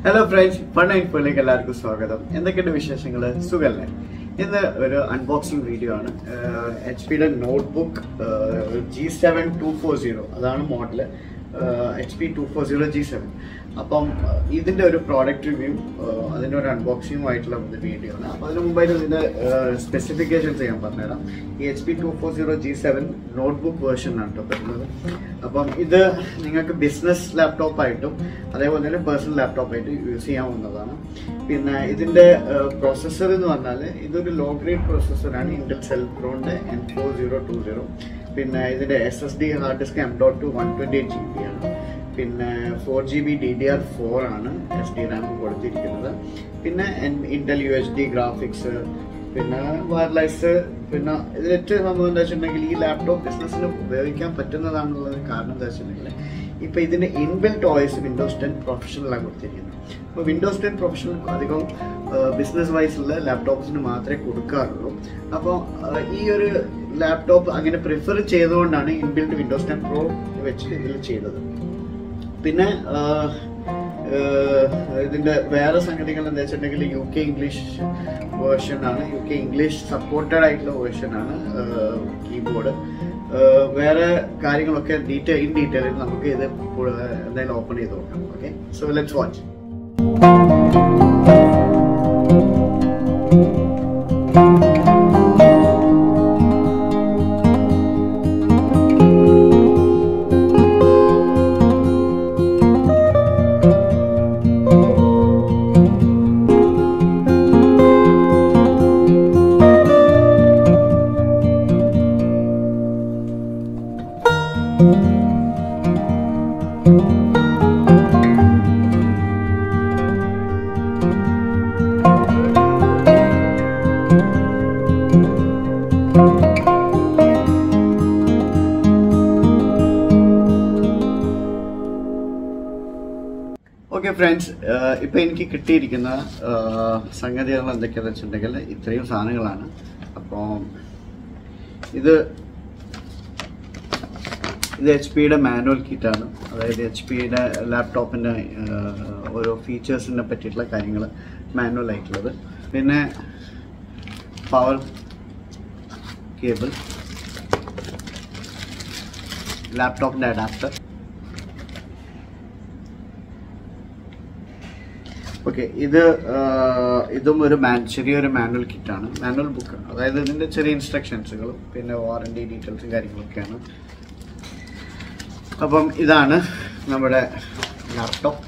Hello friends fun ഇൻഫോയിലേക്ക് എല്ലാവർക്കും സ്വാഗതം എന്തൊക്കെയുണ്ട് വിശേഷങ്ങൾ സുഖല്ലേ ഇന്ന് ഒരു അൺബോക്സിംഗ് വീഡിയോ ആണ് എച്ച് പിയുടെ notebook G seven two four zero അതാണ് model H P two four zero G seven അപ്പം uh, ഇതിന്റെ ഒരു പ്രോഡക്റ്റ് റിവ്യൂ അതിന്റെ ഒരു അൺബോക്സിംഗ് ആയിട്ടുള്ള ഒരു വീഡിയോ ആണ് അപ്പം അതിന് മുമ്പായിട്ട് ഇതിന്റെ സ്പെസിഫിക്കേഷൻസ് ഞാൻ പറഞ്ഞുതരാം ഈ H P two four zero G seven notebook version ആണ് കേട്ടോ വരുന്നത് അപ്പം ഇത് നിങ്ങൾക്ക് ബിസിനസ് ലാപ്ടോപ്പ് ആയിട്ടും അതേപോലെ തന്നെ പേഴ്സണൽ ലാപ്ടോപ്പ് ആയിട്ട് യൂസ് ചെയ്യാവുന്നതാണ് പിന്നെ ഇതിന്റെ പ്രോസസ്സർ എന്ന് പറഞ്ഞാൽ ഇതൊരു ലോ ഗ്രേഡ് പ്രോസസ്സറാണ് ഇന്റൽ സെൽഫ്രോണിന്റെ N four zero two zero പിന്നെ ഇതിന്റെ S S D hard disk M dot two one twenty eight G B ആണ് പിന്നെ four G B D D R four ആണ് എസ് ഡി റാം കൊടുത്തിരിക്കുന്നത് പിന്നെ Intel U H D graphics പിന്നെ wireless പിന്നെ ഇതിൽ ഏറ്റവും സംഭവം എന്താ വെച്ചിട്ടുണ്ടെങ്കിൽ ഈ ലാപ്ടോപ്പ് ബിസിനസ്സിന് ഉപയോഗിക്കാൻ പറ്റുന്നതാണെന്നുള്ളത് കാരണം എന്താ വെച്ചിട്ടുണ്ടെങ്കിൽ ഇപ്പൊ ഇതിന്റെ ഇൻബിൽറ്റ് ഓയിസ് വിൻഡോസ് ടെൻ പ്രൊഫഷണലാണ് കൊടുത്തിരിക്കുന്നത് അപ്പോൾ വിൻഡോസ് ടെൻ പ്രൊഫഷണൽ അധികം ബിസിനസ് വൈസുള്ള ലാപ്ടോപ്സിന് മാത്രമേ കൊടുക്കാറുള്ളൂ അപ്പോൾ ഈ ഒരു ലാപ്ടോപ്പ് അങ്ങനെ പ്രിഫർ ചെയ്തുകൊണ്ടാണ് ഇൻബിൽറ്റ് വിൻഡോസ് ടെൻ പ്രോ വെച്ച് ഇതിൽ ചെയ്തത് പിന്നെ ആഹ്, ആഹ്, ഇതിന്റെ വേറെ സംഗതികൾ എന്താ വെച്ചിട്ടുണ്ടെങ്കിൽ യു കെ ഇംഗ്ലീഷ് വേർഷൻ ആണ് യു കെ ഇംഗ്ലീഷ് സപ്പോർട്ടഡ് ആയിട്ടുള്ള വേർഷൻ ആണ് കീബോർഡ് വേറെ കാര്യങ്ങളൊക്കെ ഡീറ്റെയിൽ ഇൻ ഡീറ്റെയിൽ നമുക്ക് ഇത് ഇപ്പോൾ എന്തായാലും ഓപ്പൺ ചെയ്ത് നോക്കാം okay so let's watch okay friends ഇപ്പൊ എനിക്ക് കിട്ടിയിരിക്കുന്ന ആഹ്, സംഗതികൾ എന്തൊക്കെയാണെന്ന് വെച്ചിട്ടുണ്ടെങ്കിൽ ഇത്രയും സാധനങ്ങളാണ് അപ്പോൾ ഇത് ഇത് എച്ച് പിയുടെ മാനുവൽ കിറ്റാണ് അതായത് എച്ച് പിയുടെ ലാപ്ടോപ്പിൻ്റെ ഓരോ ഫീച്ചേഴ്സിനെ പറ്റിയിട്ടുള്ള കാര്യങ്ങൾ മാനുവൽ ആയിട്ടുള്ളത് പിന്നെ പവർ കേബിൾ ലാപ്ടോപ്പിൻ്റെ അഡാപ്റ്റർ ഓക്കെ ഇത് ആഹ്, ഇതും ഒരു മാൻ ചെറിയൊരു മാനുവൽ കിറ്റാണ് മാനുവൽ ബുക്ക് അതായത് ഇതിന്റെ ചെറിയ ഇൻസ്ട്രക്ഷൻസുകളും പിന്നെ വാറണ്ടി ഡീറ്റെയിൽസും കാര്യങ്ങളൊക്കെയാണ് അപ്പം ഇതാണ് നമ്മുടെ ലാപ്ടോപ്പ്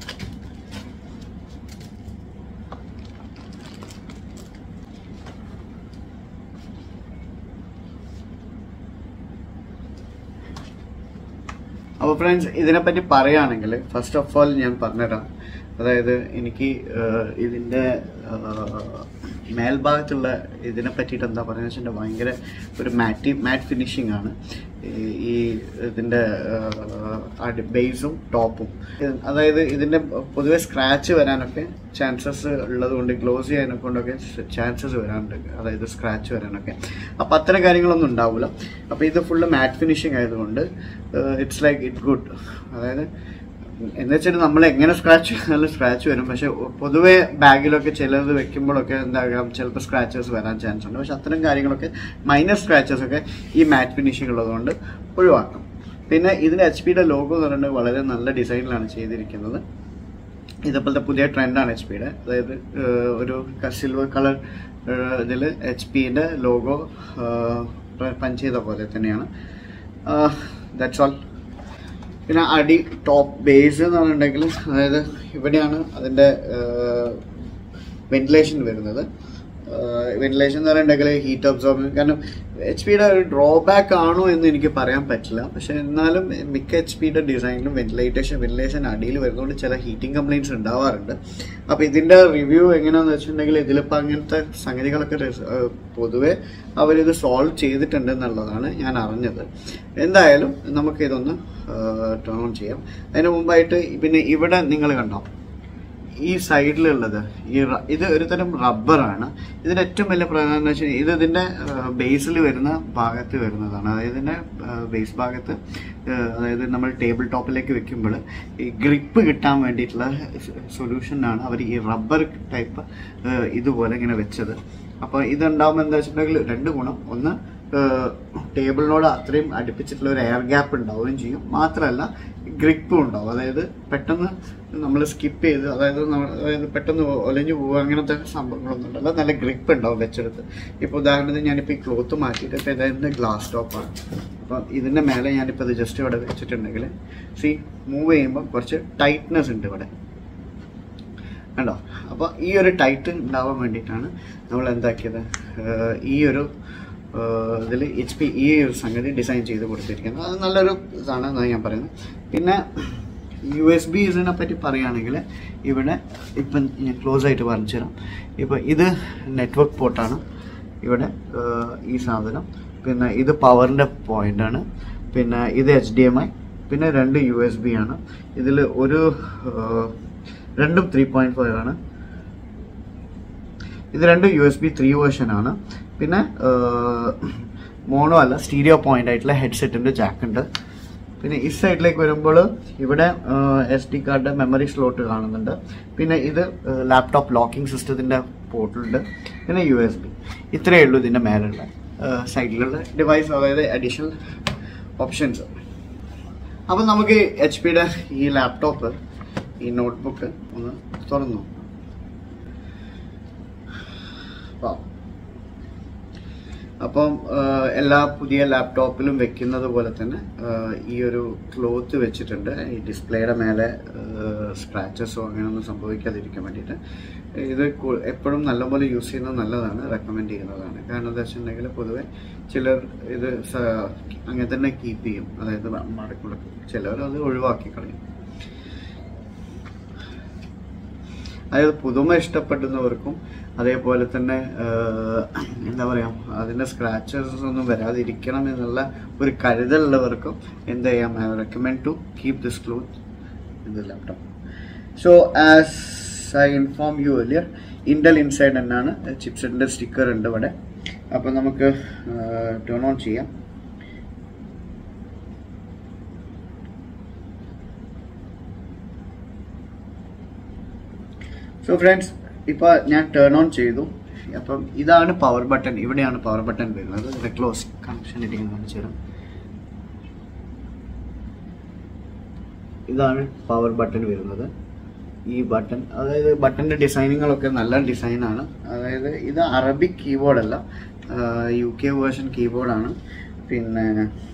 അപ്പോൾ ഫ്രണ്ട്സ് ഇതിനെപ്പറ്റി പറയുകയാണെങ്കിൽ ഫസ്റ്റ് ഓഫ് ഓൾ ഞാൻ പറഞ്ഞുതരാം അതായത് എനിക്ക് ആഹ്, ഇതിൻ്റെ ആഹ്, മേൽഭാഗത്തുള്ള ഇതിനെ പറ്റിയിട്ട് എന്താ പറയുക വെച്ചിട്ടുണ്ടെങ്കിൽ ഭയങ്കര ഒരു മാറ്റി മാറ്റ് ഫിനിഷിംഗ് ആണ് ഈ- ഈ ഇതിൻ്റെ ബേസും ടോപ്പും അതായത് ഇതിൻ്റെ പൊതുവെ സ്ക്രാച്ച് വരാനൊക്കെ ചാൻസസ് ഉള്ളത് കൊണ്ട് ഗ്ലോസ് ചെയ്യാനെ കൊണ്ടൊക്കെ ചാൻസസ് വരാനുണ്ട് അതായത് സ്ക്രാച്ച് വരാനൊക്കെ അപ്പം അത്തരം കാര്യങ്ങളൊന്നും ഉണ്ടാവില്ല അപ്പോൾ ഇത് ഫുള്ള് മാറ്റ് ഫിനിഷിംഗ് ആയതുകൊണ്ട് ഇറ്റ്സ് ലൈക്ക് ഇറ്റ് ഗുഡ് അതായത് എന്ന് വെച്ചിട്ട് നമ്മൾ എങ്ങനെ സ്ക്രാച്ച് ചെയ്താലും സ്ക്രാച്ച് വരും പക്ഷെ പൊതുവെ ബാഗിലൊക്കെ ചിലത് വെക്കുമ്പോഴൊക്കെ എന്താകാം ചിലപ്പോൾ സ്ക്രാച്ചസ് വരാൻ ചാൻസ് ഉണ്ട് പക്ഷെ അത്തരം കാര്യങ്ങളൊക്കെ മൈനർ സ്ക്രാച്ചസ് ഒക്കെ ഈ മാറ്റ് ഫിനിഷിംഗ് ഉള്ളതുകൊണ്ട് ഒഴിവാക്കാം പിന്നെ ഇതിന്റെ എച്ച് പിയുടെ ലോഗോ എന്ന് പറയുന്നത് വളരെ നല്ല ഡിസൈനിലാണ് ചെയ്തിരിക്കുന്നത് ഇതേപോലത്തെ പുതിയ ട്രെൻഡാണ് എച്ച് പിയുടെ അതായത് ഏഹ്, ഒരു സിൽവർ കളർ ഇതിൽ എച്ച് പിന്റെ ലോഗോ പഞ്ച് ചെയ്ത പോലെ തന്നെയാണ് ദാറ്റ്സ് ഓൾ പിന്നെ അടി ടോപ്പ് ബേസ് എന്ന് പറഞ്ഞിട്ടുണ്ടെങ്കിൽ അതായത് ഇവിടെയാണ് അതിൻ്റെ വെന്റിലേഷൻ വരുന്നത് വെന്റിലേഷൻ എന്ന് പറഞ്ഞിട്ടുണ്ടെങ്കിൽ ഹീറ്റ് അബ്സോർബ് കാരണം എച്ച് പിയുടെ ഒരു ഡ്രോബാക്ക് ആണോ എന്ന് എനിക്ക് പറയാൻ പറ്റില്ല പക്ഷെ എന്നാലും മിക്ക എച്ച് പിയുടെ ഡിസൈനിലും വെന്റിലേറ്റേഷൻ വെന്റിലേഷൻ അടിയിൽ വരുന്നതുകൊണ്ട് ചില ഹീറ്റിംഗ് കംപ്ലൈൻറ്റ്സ് ഉണ്ടാവാറുണ്ട് അപ്പോൾ ഇതിൻ്റെ റിവ്യൂ എങ്ങനെയാണെന്ന് വെച്ചിട്ടുണ്ടെങ്കിൽ ഇതിലിപ്പോൾ അങ്ങനത്തെ സംഗതികളൊക്കെ res- ഏഹ് പൊതുവെ അവരിത് സോൾവ് ചെയ്തിട്ടുണ്ട് എന്നുള്ളതാണ് ഞാൻ അറിഞ്ഞത് എന്തായാലും നമുക്ക് ഇതൊന്ന് ടേൺ ഓൺ ചെയ്യാം അതിന് മുമ്പായിട്ട് പിന്നെ ഇവിടെ നിങ്ങൾ കണ്ടോ ഈ സൈഡിലുള്ളത് ഈ റ- ഇത് ഒരു തരം റബ്ബറാണ് ഇതിന്റെ ഏറ്റവും വലിയ പ്രധാനം എന്ന് വെച്ചാൽ ഇത് ഇതിന്റെ ബേസിൽ വരുന്ന ഭാഗത്ത് വരുന്നതാണ് അതായത് ഇതിന്റെ ബേസ് ഭാഗത്ത് ആ, അതായത് നമ്മൾ ടേബിൾ ടോപ്പിലേക്ക് വെക്കുമ്പോൾ ഈ ഗ്രിപ്പ് കിട്ടാൻ വേണ്ടിയിട്ടുള്ള സൊല്യൂഷനാണ് അവർ ഈ റബ്ബർ ടൈപ്പ് ഇതുപോലെ ഇങ്ങനെ വെച്ചത് അപ്പോൾ ഇതുണ്ടാവുമ്പോൾ എന്താ വെച്ചിട്ടുണ്ടെങ്കിൽ രണ്ട് ഗുണം ഒന്ന് ടേബിളിനോട് അത്രയും അടുപ്പിച്ചിട്ടുള്ള ഒരു എയർ ഗ്യാപ്പ് ഉണ്ടാവുകയും ചെയ്യും മാത്രമല്ല ഗ്രിപ്പും ഉണ്ടാവും അതായത് പെട്ടെന്ന് നമ്മൾ സ്കിപ്പ് ചെയ്ത് അതായത് നമ്മൾ അതായത് പെട്ടെന്ന് ഒലഞ്ഞു പോവുക അങ്ങനത്തെ സംഭവങ്ങളൊന്നും ഉണ്ടല്ല നല്ല ഗ്രിപ്പ് ഉണ്ടാവും വെച്ചെടുത്ത് ഇപ്പോൾ ഉദാഹരണത്തിന് ഞാനിപ്പോൾ ഈ ക്ലോത്ത് മാറ്റിയിട്ട് ഇപ്പോൾ ഇതായത് ഗ്ലാസ് ടോപ്പാണ് അപ്പം ഇതിൻ്റെ മേലെ ഞാനിപ്പോൾ ഇത് ജസ്റ്റ് ഇവിടെ വെച്ചിട്ടുണ്ടെങ്കിൽ സി മൂവ് ചെയ്യുമ്പോൾ കുറച്ച് ടൈറ്റ്നെസ് ഉണ്ട് ഇവിടെ കണ്ടോ അപ്പോൾ ഈ ഒരു ടൈറ്റ് ഉണ്ടാവാൻ വേണ്ടിയിട്ടാണ് നമ്മൾ എന്താക്കിയത് ഏഹ് ഈ ഒരു ഇതിൽ എച്ച് പി ഈ ഒരു സംഗതി ഡിസൈൻ ചെയ്ത് കൊടുത്തിരിക്കുന്നത് അത് നല്ലൊരു ഇതാണ് എന്നാണ് ഞാൻ പറയുന്നത് പിന്നെ യു എസ് ബി ഇതിനെ പറ്റി പറയുകയാണെങ്കിൽ ഇവിടെ ഇപ്പം ഞാൻ ക്ലോസ് ആയിട്ട് പറഞ്ഞു തരാം ഇപ്പം ഇത് നെറ്റ്വർക്ക് പോർട്ടാണ് ഇവിടെ ഏഹ് ഈ സാധനം പിന്നെ ഇത് പവറിൻ്റെ പോയിൻ്റാണ് പിന്നെ ഇത് എച്ച് ഡി എം ഐ പിന്നെ രണ്ട് യു എസ് ബി ആണ് ഇതിൽ ഒരു ഏഹ്, രണ്ടും ത്രീ പോയിൻറ്റ് ഫൈവ് ആണ് ഇത് രണ്ട് U S B three version ആണ് പിന്നെ മോണോ അല്ല സ്റ്റീരിയോ പോയിന്റ് ആയിട്ടുള്ള ഹെഡ്സെറ്റിന്റെ ജാക്ക് ഉണ്ട് പിന്നെ ഈ സൈഡിലേക്ക് വരുമ്പോൾ ഇവിടെ S D card memory slot കാണുന്നുണ്ട് പിന്നെ ഇത് ലാപ്ടോപ്പ് ലോക്കിംഗ് സിസ്റ്റത്തിന്റെ പോർട്ടുണ്ട് പിന്നെ യു എസ് ബി ഇത്രയേ ഉള്ളൂ ഇതിന്റെ മേലുള്ള സൈഡിലുള്ള ഡിവൈസ് അതായത് അഡീഷണൽ ഓപ്ഷൻസ് അപ്പം നമുക്ക് എച്ച് പിയുടെ ഈ ലാപ്ടോപ്പ് ഈ നോട്ട്ബുക്ക് ഒന്ന് തുറന്നു നോക്കാം. വാ. അപ്പം ആഹ്, എല്ലാ പുതിയ ലാപ്ടോപ്പിലും വെക്കുന്നത് പോലെ തന്നെ ആഹ്, ഈ ഒരു ക്ലോത്ത് വെച്ചിട്ടുണ്ട് ഈ ഡിസ്പ്ലേയുടെ മേലെ സ്ക്രാച്ചസോ അങ്ങനെയൊന്നും സംഭവിക്കാതിരിക്കാൻ വേണ്ടിയിട്ട് ഇത് കു- എപ്പോഴും നല്ലപോലെ യൂസ് ചെയ്യുന്നത് നല്ലതാണ് റെക്കമെൻഡ് ചെയ്യുന്നതാണ് കാരണം എന്താ വെച്ചിട്ടുണ്ടെങ്കിൽ പൊതുവെ ചിലർ ഇത് സ- അങ്ങനെ തന്നെ കീപ്പ് ചെയ്യും അതായത് മടക്കുള്ള ചിലർ അത് ഒഴിവാക്കി കളയും അതായത് പുതുമ ഇഷ്ടപ്പെടുന്നവർക്കും അതേപോലെ തന്നെ ആഹ്, എന്താ പറയാ അതിന്റെ സ്ക്രാച്ചസ് ഒന്നും വരാതിരിക്കണം എന്നുള്ള ഒരു കരുതലുള്ളവർക്കും എന്ത് ചെയ്യാം I recommend to keep this cloth in the laptop so as I inform you earlier Intel inside എന്നാണ് ചിപ്സെറ്റിന്റെ സ്റ്റിക്കർ ഉണ്ട് ഇവിടെ അപ്പൊ നമുക്ക് ടേൺ ഓൺ ചെയ്യാം സോ ഫ്രണ്ട്സ് ഇപ്പോൾ ഞാൻ ടേൺ ഓൺ ചെയ്തു അപ്പം ഇതാണ് പവർ ബട്ടൺ ഇവിടെയാണ് പവർ ബട്ടൺ വരുന്നത് ഇത് ക്ലോസ് കണക്ഷൻ ഇരിക്കുന്നത് കാണിച്ചു തരാം ഇതാണ് പവർ ബട്ടൺ വരുന്നത് ഈ ബട്ടൺ അതായത് ബട്ടൻ്റെ ഡിസൈനുകളൊക്കെ നല്ല ഡിസൈനാണ് അതായത് ഇത് അറബിക് കീബോർഡല്ല യു കെ വേർഷൻ കീബോർഡാണ് പിന്നെ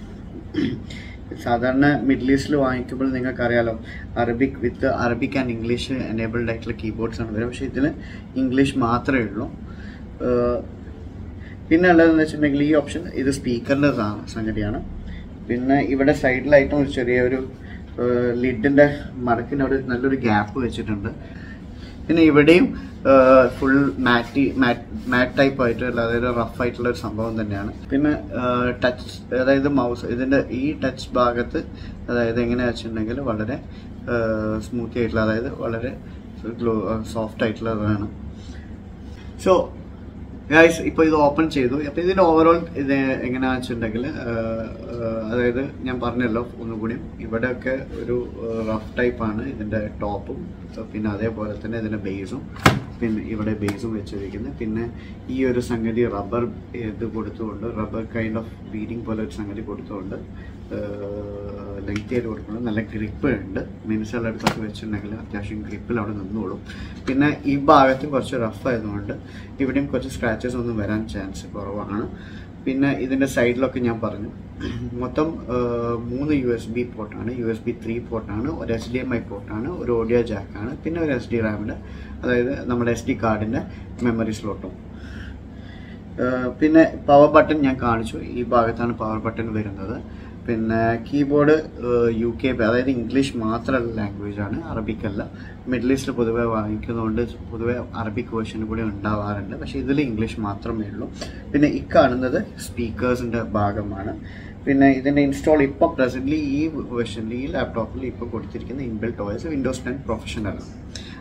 സാധാരണ മിഡിൽ ഈസ്റ്റിൽ വാങ്ങിക്കുമ്പോൾ നിങ്ങൾക്കറിയാലോ Arabic with Arabic and English enabled ആയിട്ടുള്ള കീബോർഡ്സ് ആണ് വരും പക്ഷേ ഇതിൽ ഇംഗ്ലീഷ് മാത്രമേ ഉള്ളൂ ഏഹ് പിന്നെ ഉള്ളതെന്ന് വെച്ചിട്ടുണ്ടെങ്കിൽ ഈ ഓപ്ഷൻ ഇത് സ്പീക്കറിൻ്റെ സംഗതിയാണ് പിന്നെ ഇവിടെ സൈഡിലായിട്ടും ഒരു ചെറിയൊരു ലിഡിൻ്റെ മടക്കിന് അവിടെ നല്ലൊരു ഗ്യാപ്പ് വെച്ചിട്ടുണ്ട് പിന്നെ ഇവിടെയും ഫുൾ മാറ്റി മാറ്റ് ടൈപ്പ് ആയിട്ടുള്ള അതായത് റഫ് ആയിട്ടുള്ള ഒരു സംഭവം തന്നെയാണ് പിന്നെ ടച്ച് അതായത് മൗസ് ഇതിൻ്റെ ഈ ടച്ച് ഭാഗത്ത് അതായത് എങ്ങനെയാ വെച്ചിട്ടുണ്ടെങ്കിൽ വളരെ സ്മൂത്തി ആയിട്ടുള്ള അതായത് വളരെ ഗ്ലോ സോഫ്റ്റ് ആയിട്ടുള്ളതാണ് സോ ഗൈസ് ഇപ്പോൾ ഇത് ഓപ്പൺ ചെയ്തു അപ്പോൾ ഇതിൻ്റെ ഓവറോൾ ഇത് എങ്ങനെയാണെന്ന് വെച്ചിട്ടുണ്ടെങ്കിൽ അതായത് ഞാൻ പറഞ്ഞല്ലോ ഒന്നുകൂടി ഇവിടെയൊക്കെ ഒരു റഫ് ടൈപ്പാണ് ഇതിൻ്റെ ടോപ്പും പിന്നെ അതേപോലെ തന്നെ ഇതിൻ്റെ ബേസും പിന്നെ ഇവിടെ ബേസും വെച്ചിരിക്കുന്നത് പിന്നെ ഈ ഒരു സംഗതി റബ്ബർ ഇത് കൊടുത്തുകൊണ്ട് റബ്ബർ കൈൻഡ് ഓഫ് ബീഡിങ് പോലെ ഒരു സംഗതി കൊടുത്തുകൊണ്ട് ലെങ്തി ആയിട്ട് കൊടുക്കുന്നത് നല്ല ഗ്രിപ്പ് ഉണ്ട് മിനിസുകളുടെ അടുത്തൊക്കെ വെച്ചിട്ടുണ്ടെങ്കിൽ അത്യാവശ്യം ഗ്രിപ്പിൽ അവിടെ നിന്നോളും പിന്നെ ഈ ഭാഗത്തും കുറച്ച് റഫ് ആയതുകൊണ്ട് ഇവിടെയും കുറച്ച് സ്ക്രാച്ചസ് ഒന്നും വരാൻ ചാൻസ് കുറവാണ് പിന്നെ ഇതിൻ്റെ സൈഡിലൊക്കെ ഞാൻ പറഞ്ഞു മൊത്തം ആ, മൂന്ന് യു എസ് ബി പോർട്ടാണ് യു എസ് ബി ത്രീ പോർട്ടാണ് ഒരു എച്ച് ഡി എം ഐ പോർട്ടാണ് ഒരു ഓഡിയോ ജാക്കാണ് പിന്നെ ഒരു എസ് ഡി റാമിൻ്റെ അതായത് നമ്മുടെ എസ് ഡി കാർഡിൻ്റെ മെമ്മറി സ്ലോട്ടും ഏഹ് പിന്നെ പവർ ബട്ടൺ ഞാൻ കാണിച്ചു ഈ ഭാഗത്താണ് പവർ ബട്ടൺ വരുന്നത് പിന്നെ കീബോർഡ് യു കെ അതായത് ഇംഗ്ലീഷ് മാത്രമുള്ള ലാംഗ്വേജ് ആണ് അറബിക് അല്ല മിഡിൽ ഈസ്റ്റ് പൊതുവെ വാങ്ങിക്കുന്നതുകൊണ്ട് പൊതുവെ അറബിക് വേർഷൻ കൂടി ഉണ്ടാവാറുണ്ട് പക്ഷേ ഇതിൽ ഇംഗ്ലീഷ് മാത്രമേ ഉള്ളൂ പിന്നെ ഈ കാണുന്നത് സ്പീക്കേഴ്സിൻ്റെ ഭാഗമാണ് പിന്നെ ഇതിൻ്റെ ഇൻസ്റ്റാൾ ഇപ്പോൾ പ്രസൻ്റ്ലി ഈ വേർഷനിൽ ഈ ലാപ്ടോപ്പിൽ ഇപ്പോൾ കൊടുത്തിരിക്കുന്ന ഇൻബിൽറ്റ് ഓയസ് വിൻഡോസ് ടെൻ പ്രൊഫഷണലാണ്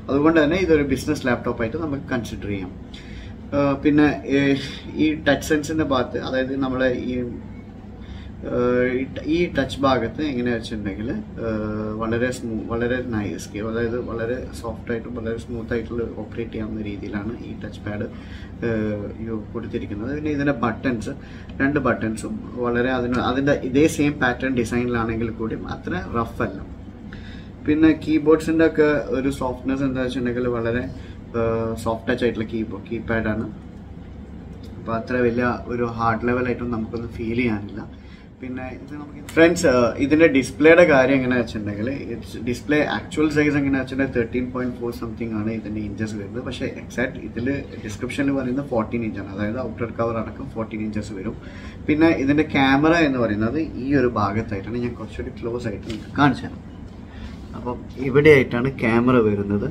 അതുകൊണ്ട് തന്നെ ഇതൊരു ബിസിനസ് ലാപ്ടോപ്പായിട്ട് നമുക്ക് കൺസിഡർ ചെയ്യാം ആ, പിന്നെ ഏ, ഈ ടച്ച് സെൻസിൻ്റെ ഭാഗത്ത് അതായത് നമ്മളെ ഈ ഏഹ് ഈ ട- ഈ ടച്ച് ഭാഗത്ത് എങ്ങനെയാ വെച്ചിട്ടുണ്ടെങ്കിൽ വളരെ സ്മൂ വളരെ നൈസ് അതായത് വളരെ സോഫ്റ്റ് ആയിട്ടും വളരെ സ്മൂത്ത് ആയിട്ടുള്ള ഓപ്പറേറ്റ് ചെയ്യാവുന്ന രീതിയിലാണ് ഈ ടച്ച് പാഡ് കൊടുത്തിരിക്കുന്നത് പിന്നെ ഇതിൻ്റെ ബട്ടൺസ് രണ്ട് ബട്ടൺസും വളരെ അതിന് അതിൻ്റെ ഇതേ സെയിം പാറ്റേൺ ഡിസൈനിലാണെങ്കിൽ കൂടിയും അത്ര റഫ് അല്ല പിന്നെ കീബോർഡ്സിൻ്റെ ഒക്കെ ഒരു സോഫ്റ്റ്നെസ് എന്താ വെച്ചിട്ടുണ്ടെങ്കിൽ വളരെ സോഫ്റ്റ് ടച്ച് ആയിട്ടുള്ള കീബോർഡ് കീപാഡാണ് അപ്പോൾ അത്ര വലിയ ഒരു ഹാർഡ് ലെവലായിട്ടും നമുക്കൊന്നും ഫീൽ ചെയ്യാനില്ല പിന്നെ ഇത് നമുക്ക് ഫ്രണ്ട്സ് ഇതിന്റെ ഡിസ്പ്ലേയുടെ കാര്യം എങ്ങനെയാ വെച്ചിട്ടുണ്ടെങ്കിൽ ഡിസ്പ്ലേ ആക്ച്വൽ സൈസ് എങ്ങനെയാ വെച്ചിട്ടുണ്ടെങ്കിൽ തേർട്ടീൻ പോയിന്റ് ഫോർ സംതിങ് ആണ് ഇതിന്റെ ഇഞ്ചസ് വരുന്നത് പക്ഷേ എക്സാക്ട് ഇതിൽ ഡിസ്ക്രിപ്ഷനിൽ പറയുന്നത് ഫോർട്ടീൻ ഇഞ്ചാണ് അതായത് ഔട്ടർ കവർ അടക്കം ഫോർട്ടീൻ ഇഞ്ചസ് വരും പിന്നെ ഇതിന്റെ ക്യാമറ എന്ന് പറയുന്നത് ഈ ഒരു ഭാഗത്തായിട്ടാണ് ഞാൻ കുറച്ചുകൂടി ക്ലോസ് ആയിട്ട് നിങ്ങൾക്ക് കാണിച്ചു തരാം അപ്പം ഇവിടെയായിട്ടാണ് ക്യാമറ വരുന്നത്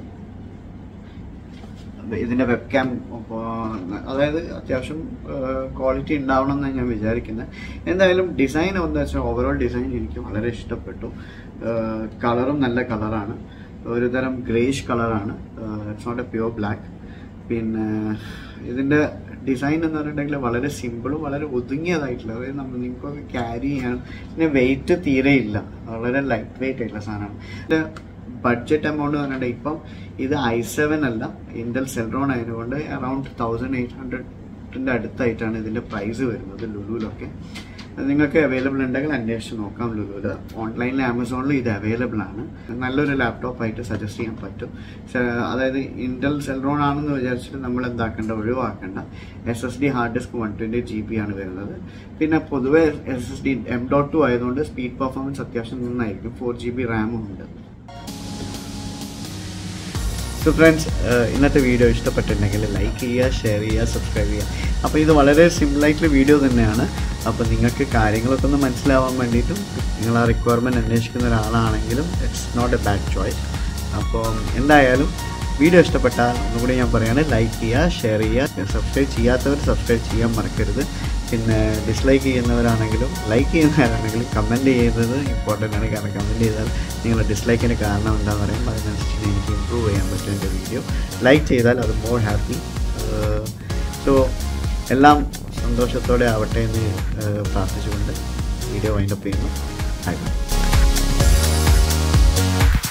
ഇതിന്റെ വെബ് ക്യാം അതായത് അത്യാവശ്യം ക്വാളിറ്റി ഉണ്ടാവണം എന്നാണ് ഞാൻ വിചാരിക്കുന്നത് എന്തായാലും ഡിസൈൻ എന്ന് വെച്ചാൽ ഓവറോൾ ഡിസൈൻ എനിക്ക് വളരെ ഇഷ്ടപ്പെട്ടു കളറും നല്ല കളറാണ് ഒരു തരം ഗ്രേഷ് കളറാണ് it's not a pure black പിന്നെ ഇതിന്റെ ഡിസൈൻ എന്ന് പറഞ്ഞിട്ടുണ്ടെങ്കിൽ വളരെ സിമ്പിളും വളരെ ഒതുങ്ങിയതായിട്ടുള്ള അതായത് നമ്മൾ നിങ്ങൾക്കൊക്കെ ക്യാരി ചെയ്യാൻ പിന്നെ വെയിറ്റ് തീരെ ഇല്ല വളരെ ലൈറ്റ് വെയിറ്റ് ആയിട്ടുള്ള സാധനമാണ് ഇത് ബഡ്ജറ്റ് എമൗണ്ട് പറഞ്ഞിട്ട് ഇപ്പം ഇത് ഐ സെവൻ അല്ല ഇന്റൽ സെൽറോൺ ആയതുകൊണ്ട് അറൌണ്ട് തൗസൻഡ് എയ്റ്റ് ഹൺഡ്രഡിന്റെ അടുത്തായിട്ടാണ് ഇതിന്റെ പ്രൈസ് വരുന്നത് ലുലുവിലൊക്കെ അത് നിങ്ങൾക്ക് അവൈലബിൾ ഉണ്ടെങ്കിൽ അന്വേഷിച്ച് നോക്കാം ലുലുവിൽ ഓൺലൈനിൽ ആമസോണിൽ ഇത് അവൈലബിൾ ആണ് നല്ലൊരു ലാപ്ടോപ്പ് ആയിട്ട് സജസ്റ്റ് ചെയ്യാൻ പറ്റും സ- അതായത് ഇന്റൽ സെൽറോൺ ആണെന്ന് വിചാരിച്ചിട്ട് നമ്മൾ എന്താക്കേണ്ട ഒഴിവാക്കേണ്ട S S D hard disk one twenty G B ആണ് വരുന്നത് പിന്നെ പൊതുവെ S S D M dot two ആയതുകൊണ്ട് സ്പീഡ് പെർഫോമൻസ് അത്യാവശ്യം നന്നായിരിക്കും ഫോർ ജി ബി റാമും ഉണ്ട് സോ ഫ്രണ്ട്സ് ഇന്നത്തെ വീഡിയോ ഇഷ്ടപ്പെട്ടിട്ടുണ്ടെങ്കിൽ ലൈക്ക് ചെയ്യുക ഷെയർ ചെയ്യുക സബ്സ്ക്രൈബ് ചെയ്യുക അപ്പോൾ ഇത് വളരെ സിമ്പിളായിട്ടുള്ള വീഡിയോ തന്നെയാണ് അപ്പോൾ നിങ്ങൾക്ക് കാര്യങ്ങളൊക്കെ ഒന്ന് മനസ്സിലാവാൻ വേണ്ടിയിട്ടും നിങ്ങൾ ആ റിക്വയർമെൻറ്റ് അന്വേഷിക്കുന്ന ഒരാളാണെങ്കിലും it's not a bad choice അപ്പോൾ എന്തായാലും വീഡിയോ ഇഷ്ടപ്പെട്ടാൽ ഒന്നുകൂടി ഞാൻ പറയാണ് ലൈക്ക് ചെയ്യുക ഷെയർ ചെയ്യുക സബ്സ്ക്രൈബ് ചെയ്യാത്തവർ സബ്സ്ക്രൈബ് ചെയ്യാൻ മറക്കരുത് പിന്നെ ഡിസ്ലൈക്ക് ചെയ്യുന്നവരാണെങ്കിലും ലൈക്ക് ചെയ്യുന്നവരാണെങ്കിലും കമൻറ്റ് ചെയ്യുന്നത് ഇമ്പോർട്ടൻ്റ് ആണ് കാരണം കമൻറ്റ് ചെയ്താൽ നിങ്ങളുടെ ഡിസ്ലൈക്കിന് കാരണം എന്താണെന്ന് പറയുമ്പോൾ അതിനനുസരിച്ച് എനിക്ക് ഇമ്പ്രൂവ് ചെയ്യാൻ പറ്റും എൻ്റെ വീഡിയോ ലൈക്ക് ചെയ്താൽ അത് മോർ ഹാപ്പി സോ എല്ലാം സന്തോഷത്തോടെ ആവട്ടെ എന്ന് ഏഹ്, പ്രാർത്ഥിച്ചുകൊണ്ട് വീഡിയോ വൈൻഡപ്പ് ചെയ്യുന്നു ബൈ ബൈ